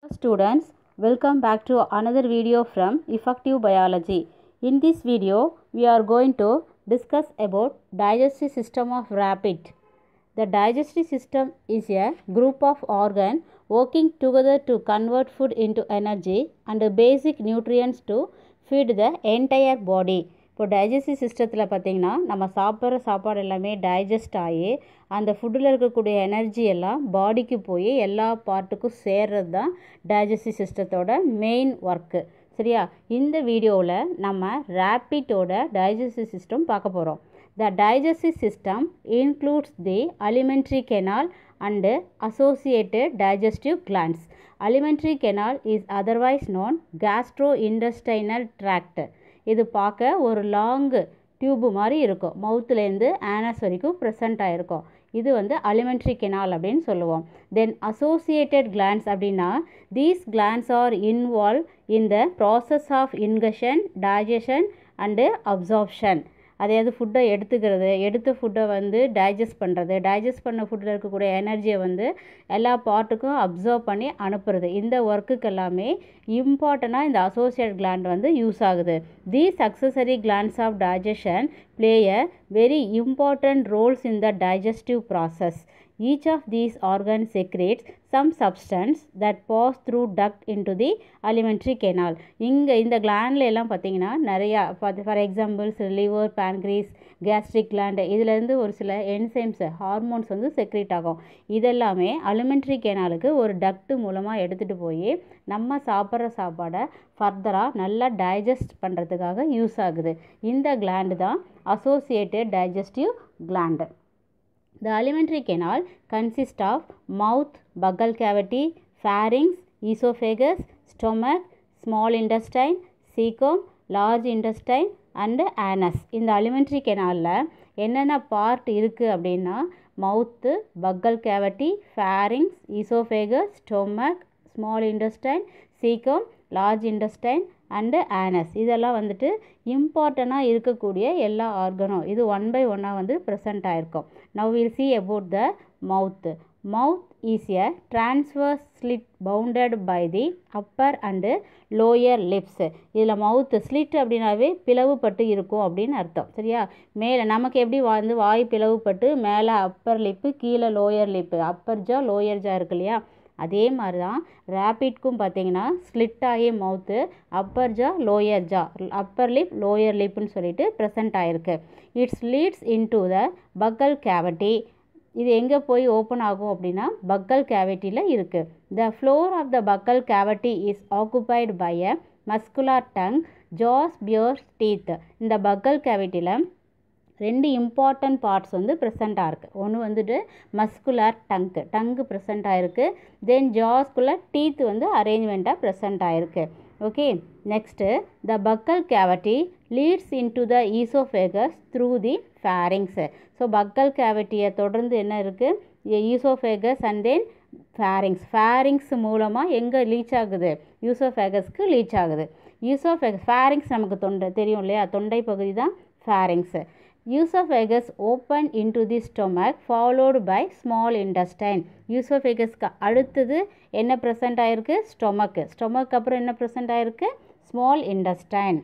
Students, welcome back to another video from Effective Biology. In this video, we are going to discuss about digestive system of rabbit. The digestive system is a group of organ working together to convert food into energy and basic nutrients to feed the entire body. இப்போ digestive சிஸ்டத்தில் பார்த்திங்கன்னா நம்ம சாப்பிட்ற சாப்பாடு எல்லாமே digest ஆகி அந்த ஃபுட்டில் இருக்கக்கூடிய எனர்ஜி எல்லாம் பாடிக்கு போய் எல்லா பார்ட்டுக்கும் சேர்றது தான் டைஜஸ்டிவ் சிஸ்டத்தோட மெயின் ஒர்க்கு சரியா இந்த வீடியோவில் நம்ம ரேப்பிட்டோட டைஜஸ்டிவ் சிஸ்டம் பார்க்க போகிறோம் the digestive system includes the alimentary canal and associated digestive glands alimentary canal is otherwise known gastrointestinal tract இது பார்க்க ஒரு லாங் டியூப்பு மாதிரி இருக்கும் மவுத்துலேருந்து ஆனஸ் வரைக்கும் ப்ரெசண்ட் ஆகிருக்கும் இது வந்து அலிமெண்ட்ரி கெனால் அப்படின்னு சொல்லுவோம் தென் அசோசியேட்டட் கிளான்ஸ் அப்படின்னா these glands are involve in the process of ingestion digestion and absorption அதாவது ஃபுட்டை எடுத்துக்கிறது எடுத்த ஃபுட்டை வந்து டைஜஸ்ட் பண்ணுறது டைஜஸ்ட் பண்ண ஃபுட்டில் இருக்கக்கூடிய எனர்ஜியை வந்து எல்லா பார்ட்டுக்கும் அப்சர்வ் பண்ணி அனுப்புறது இந்த ஒர்க்குக்கு எல்லாமே இம்பார்ட்டண்ட்டாக இந்த அசோசியேட் கிளாண்ட் வந்து யூஸ் ஆகுது these accessory glands of digestion play a very important roles in the digestive process each of these organ secretes some substance that pass through duct into the alimentary canal இங்கே இந்த கிளாண்டில் எல்லாம் பார்த்தீங்கன்னா நிறையா for examples liver pancreas gastric gland இதுலேருந்து ஒரு சில enzymes hormones வந்து செக்ரேட் ஆகும் இதெல்லாமே அலிமெண்ட்ரி கெனாலுக்கு ஒரு டக்ட்டு மூலமாக எடுத்துகிட்டு போய் நம்ம சாப்பிட்ற சாப்பாடை ஃபர்தராக நல்லா டைஜஸ்ட் பண்ணுறதுக்காக யூஸ் ஆகுது இந்த கிளாண்டு தான் associated digestive gland The alimentary canal consists of mouth, buccal cavity, pharynx, esophagus, stomach, small intestine, cecum, large intestine and anus. இந்த alimentary canalல என்னென்ன பார்ட் இருக்குது அப்படின்னா mouth buccal cavity pharynx oesophagus stomach small intestine caecum large intestine and anus இதெல்லாம் வந்துட்டு இம்பார்ட்டண்ட்டாக இருக்கக்கூடிய எல்லா ஆர்கனும் இது ஒன் பை ஒன்னாக வந்து ப்ரெசண்ட் ஆகிருக்கும் now will see about the mouth mouth is a transverse slit bounded by the upper and lower lips இதில் மவுத்து ஸ்லிட் அப்படின்னாவே பிளவுபட்டு இருக்கும் அப்படின்னு அர்த்தம் சரியா மேலே நமக்கு எப்படி வந்து வாய் பிளவுபட்டு மேலே அப்பர் லிப்பு கீழே lower lip upper jaw lower jaw இருக்கு இல்லையா அதே மாதிரி தான் ரேப்பிட்க்கும் பார்த்தீங்கன்னா ஸ்லிட் ஆகி mouth upper jaw lower jaw upper lip lower லிப்னு சொல்லிட்டு ப்ரெசண்ட் ஆகிருக்கு it's leads into the buccal cavity இது எங்கே போய் ஓப்பன் ஆகும் அப்படின்னா பக்கல் கேவிட்டியில் இருக்குது the floor of the buccal cavity is occupied by a muscular tongue jaws bears teeth இந்த பக்கல் கேவிட்டியில் ரெண்டு இம்பார்ட்டன்ட் பார்ட்ஸ் வந்து ப்ரெசண்ட்டாக இருக்குது ஒன்று வந்துட்டு மஸ்குலர் டங்கு டங்கு ப்ரெசண்ட் ஆகிருக்கு தென் ஜாஸ்குள்ளே டீத் வந்து அரேஞ்ச்மெண்ட்டாக ப்ரெசண்ட் ஆகிருக்கு okay next the buccal cavity leads into the oesophagus through the pharynx so buccal கேவிட்டியை தொடர்ந்து என்ன இருக்குது oesophagus and then pharynx pharynx மூலமாக எங்கே லீச் ஆகுது யூசோஃபேகஸ்க்கு லீச் ஆகுது யூசோஃபேகஸ் ஃபேரிங்ஸ் நமக்கு தொண்டை தெரியும் இல்லையா தொண்டை பகுதி தான் pharynx oesophagus open into the stomach followed by small intestine யூசோஃபேகஸ்க்கு அடுத்தது என்ன ப்ரெசண்ட் ஆகிருக்கு ஸ்டொமக்கு ஸ்டொமக் அப்புறம் என்ன ப்ரெசண்ட் ஆகிருக்கு small intestine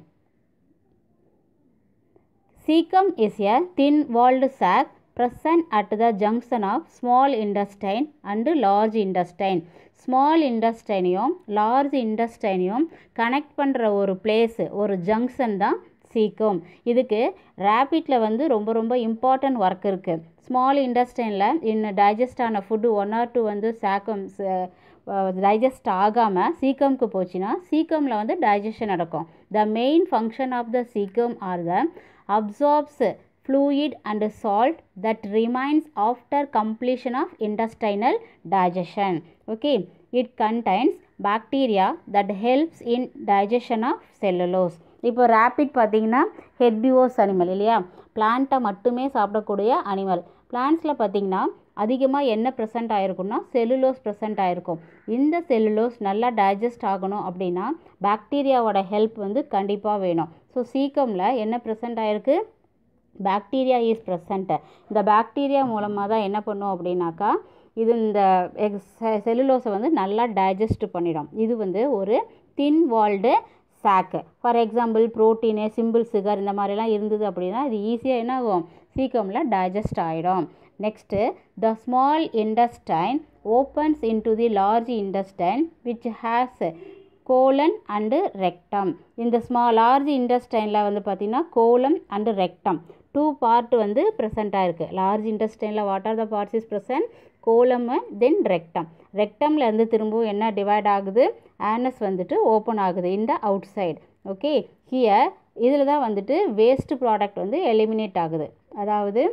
caecum is a thin walled sac present at the junction of small intestine and large intestine small இண்டஸ்டைனையும் large இண்டஸ்டைனையும் connect பண்ணுற ஒரு பிளேஸு ஒரு ஜங்ஷன் தான் சீக்கம் இதுக்கு ரேபிட்டில் வந்து ரொம்ப ரொம்ப இம்பார்ட்டன்ட் ஒர்க் இருக்குது ஸ்மால் இண்டஸ்டைனில் இன்னும் டைஜஸ்ட் ஆன ஃபுட்டு ஒன் ஆர் டூ வந்து சாக்கம் டைஜஸ்ட் ஆகாமல் சீக்கம்க்கு போச்சுன்னா சீக்கமில் வந்து டைஜஷன் நடக்கும் the main function of the caecum are the absorbs fluid and salt that remains after completion of intestinal digestion okay it contains bacteria that helps in digestion of cellulose இப்போ rabbit பார்த்தீங்கன்னா herbivorous animal இல்லையா பிளான்ட்டை மட்டுமே சாப்பிடக்கூடிய animal பிளான்ட்ஸில் பார்த்தீங்கன்னா அதிகமாக என்ன present ஆகிருக்குன்னா cellulose present ஆகிருக்கும் இந்த செல்லுலோஸ் நல்லா டைஜஸ்ட் ஆகணும் அப்படின்னா பாக்டீரியாவோட ஹெல்ப் வந்து கண்டிப்பாக வேணும் ஸோ சீக்கமில் என்ன ப்ரெசென்ட் ஆகிருக்கு பாக்டீரியா இஸ் ப்ரெசண்ட்டு இந்த பாக்டீரியா மூலமாக தான் என்ன பண்ணும் அப்படின்னாக்கா இது இந்த செல்லுலோஸை வந்து நல்லா டைஜஸ்ட் பண்ணிடும் இது வந்து ஒரு thin walled sac for example protein simple sugar இந்த மாதிரிலாம் இருந்தது அப்படின்னா இது ஈஸியாக என்ன ஆகும் சீக்கிரமில் டைஜஸ்ட் ஆகிடும் next the small intestine opens into the large intestine which has colon and rectum இந்த ஸ்மால் லார்ஜ் இண்டஸ்டைனில் வந்து பார்த்திங்கன்னா கோலம் அண்டு ரெக்டம் டூ பார்ட் வந்து ப்ரெசண்ட்டாக இருக்குது லார்ஜ் இண்டஸ்டைனில் what are the parts is present colon then rectum ரெக்டமில் இருந்து திரும்பவும் என்ன டிவைட் ஆகுது ஆனஸ் வந்துட்டு ஓப்பன் ஆகுது இந்த அவுட் சைடு ஓகே ஹியர் இதில் தான் வந்துட்டு வேஸ்ட் ப்ராடக்ட் வந்து எலிமினேட் ஆகுது அதாவது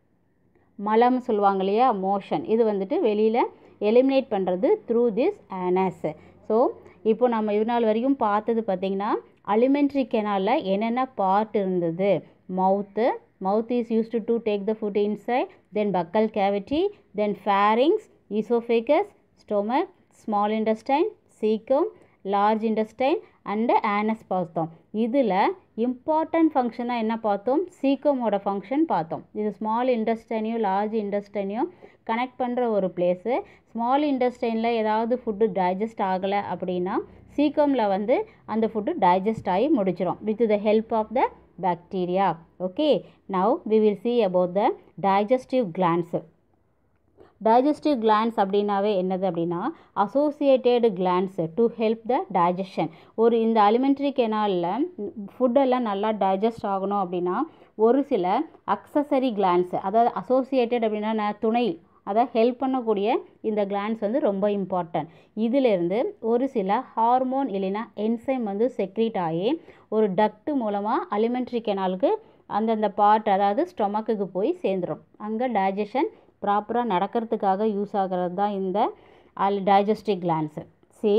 மலம் சொல்லுவாங்க இல்லையா மோஷன் இது வந்துட்டு வெளியில் எலிமினேட் பண்ணுறது த்ரூ திஸ் ஆனஸ் ஸோ இப்போ நம்ம இது நாள் வரைக்கும் பார்த்தது பார்த்திங்கன்னா அலிமெண்ட்ரி கெனாலில் என்னென்ன பார்ட் இருந்தது mouth mouth is used to take the food inside then buccal cavity then pharynx oesophagus stomach small intestine caecum large intestine and anus பார்த்தோம் இதில் இம்பார்ட்டன்ட் ஃபங்க்ஷனாக என்ன பார்த்தோம் சீக்கமோட ஃபங்க்ஷன் பார்த்தோம் இது ஸ்மால் இண்டஸ்டைனையும் லார்ஜ் இண்டஸ்டைனையும் கனெக்ட் பண்ணுற ஒரு பிளேஸு ஸ்மால் இண்டஸ்டைனில் ஏதாவது ஃபுட்டு டைஜஸ்ட் ஆகலை அப்படின்னா சீக்கமில் வந்து அந்த ஃபுட்டு டைஜஸ்ட் ஆகி முடிச்சிடும் with the help of the bacteria okay now we will see about the digestive glands digestive glands அப்படின்னாவே என்னது அப்படின்னா associated glands to help the digestion ஒரு இந்த அலிமெண்ட்ரி கெனாலில் ஃபுட்டெல்லாம் நல்லா டைஜஸ்ட் ஆகணும் அப்படின்னா ஒரு சில அக்சசரி கிளான்ஸ் அதாவது அசோசியேட்டட் அப்படின்னா நான் துணை அதை ஹெல்ப் பண்ணக்கூடிய இந்த கிளான்ஸ் வந்து ரொம்ப இம்பார்ட்டன்ட் இதிலிருந்து ஒரு சில ஹார்மோன் இல்லைன்னா என்சைம் வந்து செக்ரீட் ஆகி ஒரு டக்ட்டு மூலமாக அலிமெண்ட்ரி கெனாலுக்கு அந்தந்த பார்ட் அதாவது ஸ்டொமக்குக்கு போய் சேர்ந்துடும் அங்கே டைஜஷன் ப்ராப்பராக நடக்கிறதுக்காக யூஸ் ஆகிறது தான் இந்த all digestive glands see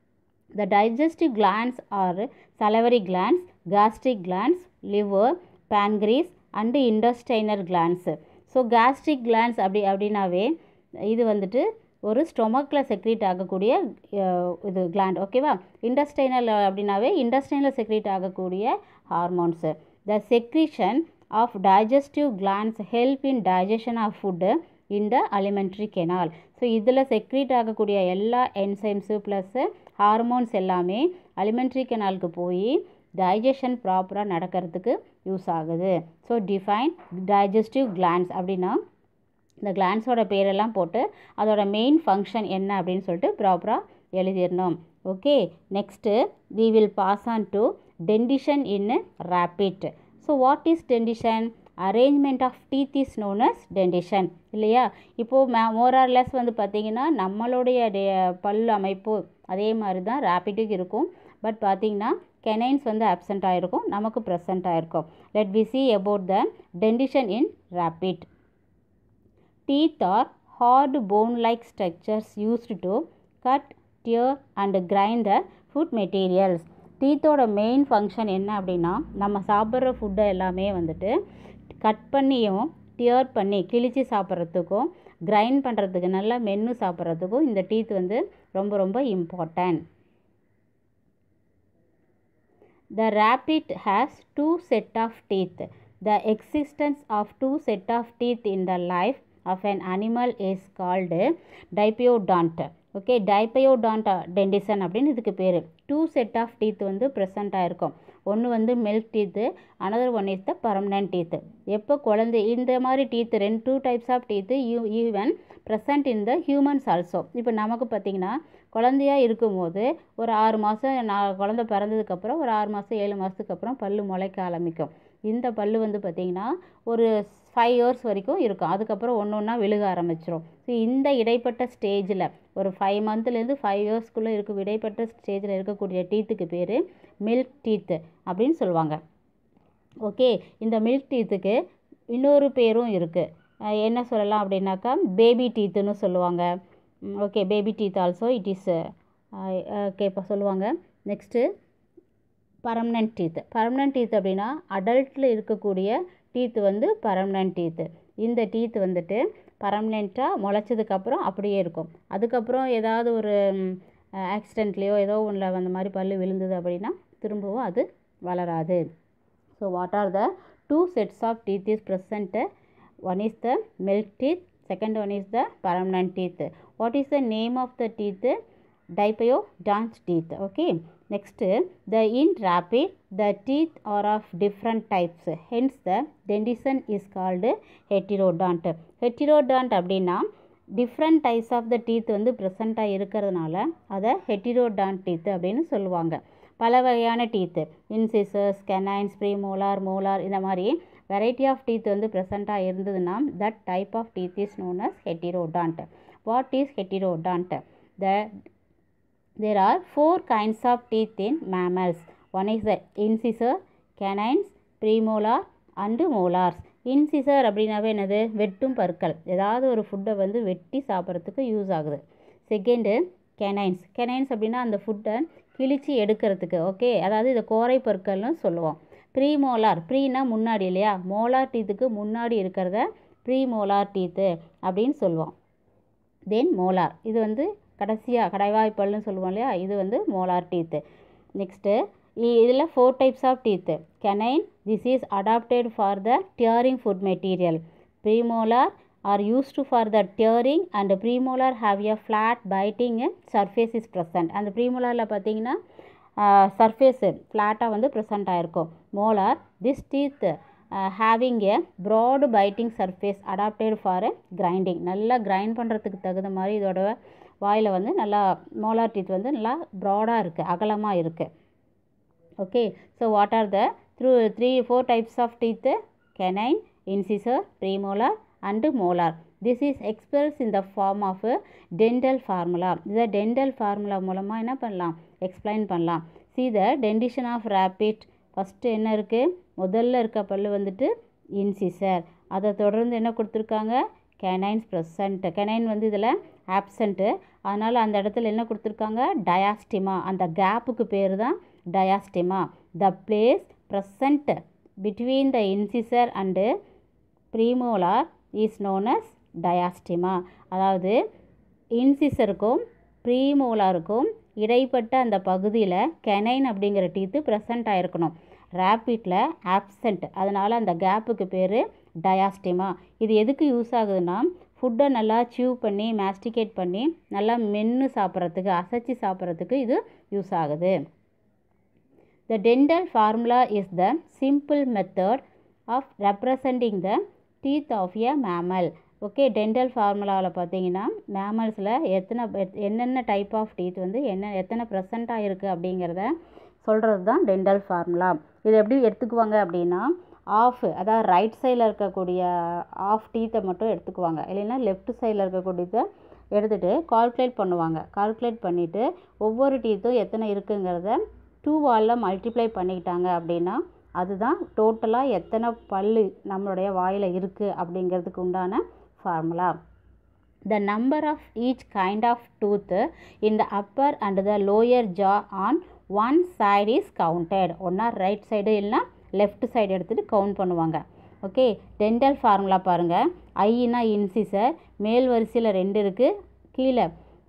the digestive glands are salivary glands gastric glands liver pancreas and intestinal glands so gastric glands அப்படி அப்படின்னாவே இது வந்துட்டு ஒரு ஸ்டொமக்கில் செக்ரீட் ஆகக்கூடிய அஹ், இது கிளாண்ட் ஓகேவா இண்டஸ்டைனல் அப்படின்னாவே இண்டஸ்டைனில் செக்ரீட் ஆகக்கூடிய hormones the secretion of digestive glands help in digestion of food in the alimentary canal so இதில் செக்ரீட் ஆகக்கூடிய எல்லா என்சைம்ஸு ப்ளஸ்ஸு ஹார்மோன்ஸ் எல்லாமே alimentary கெனாலுக்கு போய் டைஜஷன் ப்ராப்பராக நடக்கிறதுக்கு யூஸ் ஆகுது ஸோ டிஃபைன் digestive glands அப்படின்னா இந்த கிளான்ஸோட பேரெல்லாம் போட்டு அதோட மெயின் ஃபங்க்ஷன் என்ன அப்படின்னு சொல்லிட்டு ப்ராப்பராக எழுதிடணும் okay next we will pass on to dentition in rabbit so what is dentition arrangement of teeth is known as dentition இல்லையா இப்போது மே மோரார்லெஸ் வந்து பார்த்திங்கன்னா நம்மளுடைய டே- பல் அமைப்பு அதே மாதிரி தான் ரேபிட்டுக்கு இருக்கும் பட் பார்த்தீங்கன்னா கெனைன்ஸ் வந்து absent ஆகிருக்கும் நமக்கு ப்ரெசண்ட் ஆகிருக்கும் let we see about the dentition in rabbit Teeth are hard bone-like structures used to cut, tear and grind the food materials. டீத்தோட மெயின் ஃபங்க்ஷன் என்ன அப்படின்னா நம்ம சாப்பிட்ற ஃபுட்டை எல்லாமே வந்துட்டு கட் பண்ணியும் டியர் பண்ணி கிழிச்சு சாப்பிட்றதுக்கும் கிரைண்ட் பண்ணுறதுக்கு நல்லா மென்று சாப்பிட்றதுக்கும் இந்த டீத் வந்து ரொம்ப ரொம்ப important The rabbit has two set of teeth. The existence of two set of teeth in the life of an animal is called dipiodont. Okay diphyodont dentition அப்படின்னு இதுக்கு பேர் டூ செட் ஆஃப் டீத் வந்து ப்ரெசண்ட்டாக இருக்கும் ஒன்று வந்து milk teeth another one is the permanent teeth எப்போ குழந்தை இந்த மாதிரி டீத்து ரெண்டு two types of teeth you even present in the humans also இப்போ நமக்கு பார்த்திங்கன்னா குழந்தையா இருக்கும்போது ஒரு ஆறு மாதம் நான் குழந்த பிறந்ததுக்கப்புறம் ஒரு ஆறு மாதம் ஏழு மாதத்துக்கு அப்புறம் பல்லு முளைக்க ஆரம்பிக்கும் இந்த பல்லு வந்து பார்த்திங்கன்னா ஒரு ஃபைவ் இயர்ஸ் வரைக்கும் இருக்கும் அதுக்கப்புறம் ஒன்று ஒன்றா விழுக ஆரம்பிச்சிரும் ஸோ இந்த இடைப்பட்ட ஸ்டேஜில் ஒரு ஃபைவ் மந்த்லேருந்து ஃபைவ் இயர்ஸ்க்குள்ளே இருக்க இடைப்பட்ட ஸ்டேஜில் இருக்கக்கூடிய டீத்துக்கு பேர் மில்க் டீத்து அப்படின்னு சொல்லுவாங்க ஓகே இந்த மில்க் டீத்துக்கு இன்னொரு பேரும் இருக்குது என்ன சொல்லலாம் அப்படின்னாக்கா பேபி டீத்துன்னு சொல்லுவாங்க okay baby teeth also it is okay இப்போ சொல்லுவாங்க next permanent teeth permanent teeth அப்படின்னா அடல்ட்டில் இருக்கக்கூடிய டீத்து வந்து பர்மனன்ட் டீத்து இந்த டீத் வந்துட்டு பர்மனெண்ட்டாக முளைச்சதுக்கப்புறம் அப்படியே இருக்கும் அதுக்கப்புறம் ஏதாவது ஒரு ஆக்சிடெண்ட்லேயோ ஏதோ ஒன்றில் அந்த மாதிரி பல்லு விழுந்தது அப்படின்னா திரும்பவும் அது வளராது so what are the two sets of teeth is present one is the milk teeth second one is the permanent teeth what is the name of the teeth diapyodont teeth okay next the in rapid the teeth are of different types hence the dentition is called heterodont heterodont அப்படின்னா different types of the teeth வந்து ப்ரெசண்ட்டாக இருக்கிறதுனால அதை ஹெட்டிரோடான் teeth அப்படின்னு சொல்லுவாங்க பல வகையான teeth incisors canines premolar molar இந்த மாதிரி வெரைட்டி ஆஃப் டீத் வந்து ப்ரெசண்ட்டாக இருந்ததுன்னா that type of teeth is known as heterodont what is heterodont the there are four kinds of teeth in mammals one is the incisor canines premolar and molars incisor அப்படின்னாவே என்னது வெட்டும் பற்கள் ஏதாவது ஒரு ஃபுட்டை வந்து வெட்டி சாப்பிட்றதுக்கு யூஸ் ஆகுது செகண்டு கெனைன்ஸ் கெனைன்ஸ் அப்படின்னா அந்த ஃபுட்டை கிழிச்சு எடுக்கிறதுக்கு ஓகே அதாவது இதை கோரை பற்கள்னு சொல்லுவோம் ப்ரீ மோலார் ப்ரீனா முன்னாடி இல்லையா மோலார் டீத்துக்கு முன்னாடி இருக்கிறத ப்ரீ மோலார் டீத்து அப்படின்னு சொல்லுவோம் தென் மோலார் இது வந்து கடைசியாக கடைவாய்ப்பல்னு சொல்லுவோம் இல்லையா இது வந்து மோலார் டீத்து நெக்ஸ்ட்டு இதில் four types of teeth canine this is adapted for the tearing food material premolar are used for the tearing and premolar have a flat biting surface is present அந்த ப்ரீமோலாரில் பார்த்தீங்கன்னா surface ஃப்ளாட்டாக வந்து present ஆகிருக்கும் molar this teeth having a broad biting surface adapted for grinding நல்லா grind பண்ணுறதுக்கு தகுந்த மாதிரி இதோட வாயில் வந்து நல்லா மோலார் டீத் வந்து நல்லா ப்ராடாக இருக்குது அகலமாக இருக்குது okay so what are the through three four types of teeth canine incisor premolar and molar this is express in the form of dental formula இதை டென்டல் ஃபார்முலா மூலமாக என்ன பண்ணலாம் எக்ஸ்பிளைன் பண்ணலாம் see the dentition of rabbit first என்ன இருக்குது முதல்ல இருக்க பல்லு வந்துட்டு இன்சிசர் அதை தொடர்ந்து என்ன கொடுத்துருக்காங்க கெனைன்ஸ் ப்ரெசன்ட் கெனைன் வந்து இதில் ஆப்சண்ட்டு அதனால் அந்த இடத்துல என்ன கொடுத்துருக்காங்க டயாஸ்டிமா அந்த கேப்புக்கு பேர் தான் diastema the place present between the incisor and premolar is known as diastema அதாவது இன்சிசருக்கும் ப்ரீமோலாருக்கும் இடைப்பட்ட அந்த பகுதியில் கெனைன் அப்படிங்கிற டீத்து ப்ரெசண்ட் ஆகிருக்கணும் ரேப்பிட்டில் ஆப்சண்ட் அதனால் அந்த கேப்புக்கு பேர் டயாஸ்டிமா இது எதுக்கு யூஸ் ஆகுதுன்னா ஃபுட்டை நல்லா சியூ பண்ணி மேஸ்டிகேட் பண்ணி நல்லா மென்று சாப்பிட்றதுக்கு அசைச்சி சாப்பிட்றதுக்கு இது யூஸ் ஆகுது the dental formula is the simple method of representing the teeth of a mammal okay dental ஃபார்முலாவில் பார்த்தீங்கன்னா மேமல்ஸில் எத்தனை என்னென்ன டைப் ஆஃப் டீத் வந்து என்ன எத்தனை ப்ரெசண்ட்டாக இருக்குது அப்படிங்கிறத சொல்கிறது தான் டென்டல் ஃபார்முலா இது எப்படி எடுத்துக்குவாங்க அப்படின்னா ஆஃப் அதாவது ரைட் சைடில் இருக்கக்கூடிய ஆஃப் டீத்தை மட்டும் எடுத்துக்குவாங்க இல்லைன்னா லெஃப்ட் சைடில் இருக்கக்கூடியதை எடுத்துகிட்டு கால்குலேட் பண்ணுவாங்க கால்குலேட் பண்ணிவிட்டு ஒவ்வொரு டீத்தும் எத்தனை இருக்குங்கிறத டூ வாலில் மல்டிப்ளை பண்ணிக்கிட்டாங்க அப்படின்னா அதுதான் டோட்டலாக எத்தனை பல்லு நம்மளுடைய வாயில் இருக்குது அப்படிங்கிறதுக்கு உண்டான formula the number of each kind of tooth in the upper and the lower jaw on one side is counted ஒன்றா ரைட் சைடு இல்லைனா லெஃப்ட் சைடு எடுத்துகிட்டு கவுண்ட் பண்ணுவாங்க ஓகே டென்டல் ஃபார்முலா பாருங்கள் ஐனா இன்சிசர் மேல் வரிசையில் ரெண்டு இருக்குது கீழே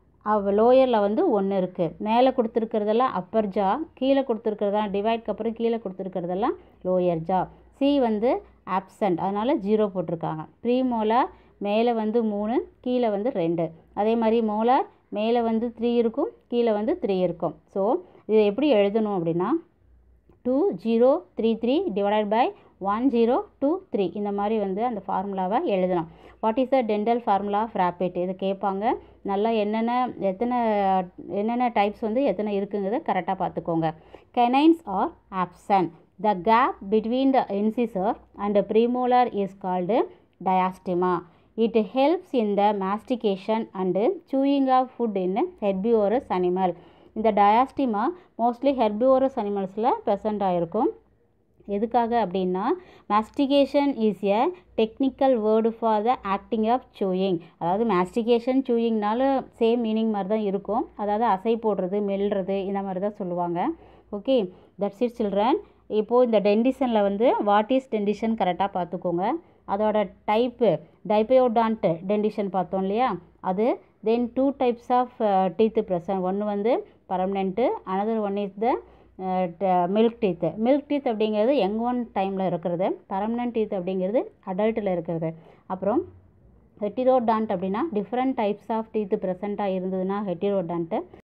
அவ லோயரில் வந்து ஒன்று இருக்குது மேலே கொடுத்துருக்கிறதெல்லாம் அப்பர் ஜா கீழே கொடுத்துருக்கிறதெல்லாம் டிவைட்க்கு அப்புறம் கீழே கொடுத்துருக்கிறதெல்லாம் லோயர் ஜா சி வந்து ஆப்சண்ட் அதனால் ஜீரோ போட்டிருக்காங்க ப்ரீ மோலார் மேலே வந்து மூணு கீழே வந்து ரெண்டு அதே மாதிரி மோலார் மேலே வந்து த்ரீ இருக்கும் கீழே வந்து த்ரீ இருக்கும் ஸோ இது எப்படி எழுதணும் அப்படின்னா two zero three three divided by one zero two three இந்த மாதிரி வந்து அந்த ஃபார்முலாவை எழுதணும் what is the dental formula of rabbit இது கேட்பாங்க நல்லா என்னென்ன எத்தனை என்னென்ன டைப்ஸ் வந்து எத்தனை இருக்குங்கிறத கரெக்டாக பார்த்துக்கோங்க canines are absent the gap between the incisor and premolar is called diastema it helps in the mastication and chewing of food in herbivorous animal இந்த டயாஸ்டிமா மோஸ்ட்லி ஹெர்பிவோரஸ் அனிமல்ஸில் ப்ரெசண்ட் ஆகிருக்கும் எதுக்காக அப்படின்னா mastication is a technical word for the acting of chewing அதாவது mastication சூயிங்னால same meaning மாதிரி தான் இருக்கும் அதாவது அசை போடுறது மெல்றது இந்த மாதிரி தான் சொல்லுவாங்க ஓகே தட்ஸ் இட் சில்ட்ரன் இப்போது இந்த டென்டிஷனில் வந்து வாட் இஸ் டென்டிஷன் கரெக்டாக பார்த்துக்கோங்க அதோட டைப்பு டைப்பயோடான்ட் டென்டிஷன் பார்த்தோம் இல்லையா அது then two types of teeth present ஒன்று வந்து permanent another one is the milk teeth milk teeth அப்படிங்கிறது யங் ஒன் டைமில் இருக்கிறது பர்மனெண்ட் டீத் அப்படிங்கிறது அடல்ட்டில் இருக்கிறது அப்புறம் ஹெட்டிரோடான்ட் அப்படின்னா டிஃப்ரெண்ட் டைப்ஸ் ஆஃப் டீத்து ப்ரெசண்ட்டாக இருந்ததுன்னா ஹெட்டிரோடான்ட்டு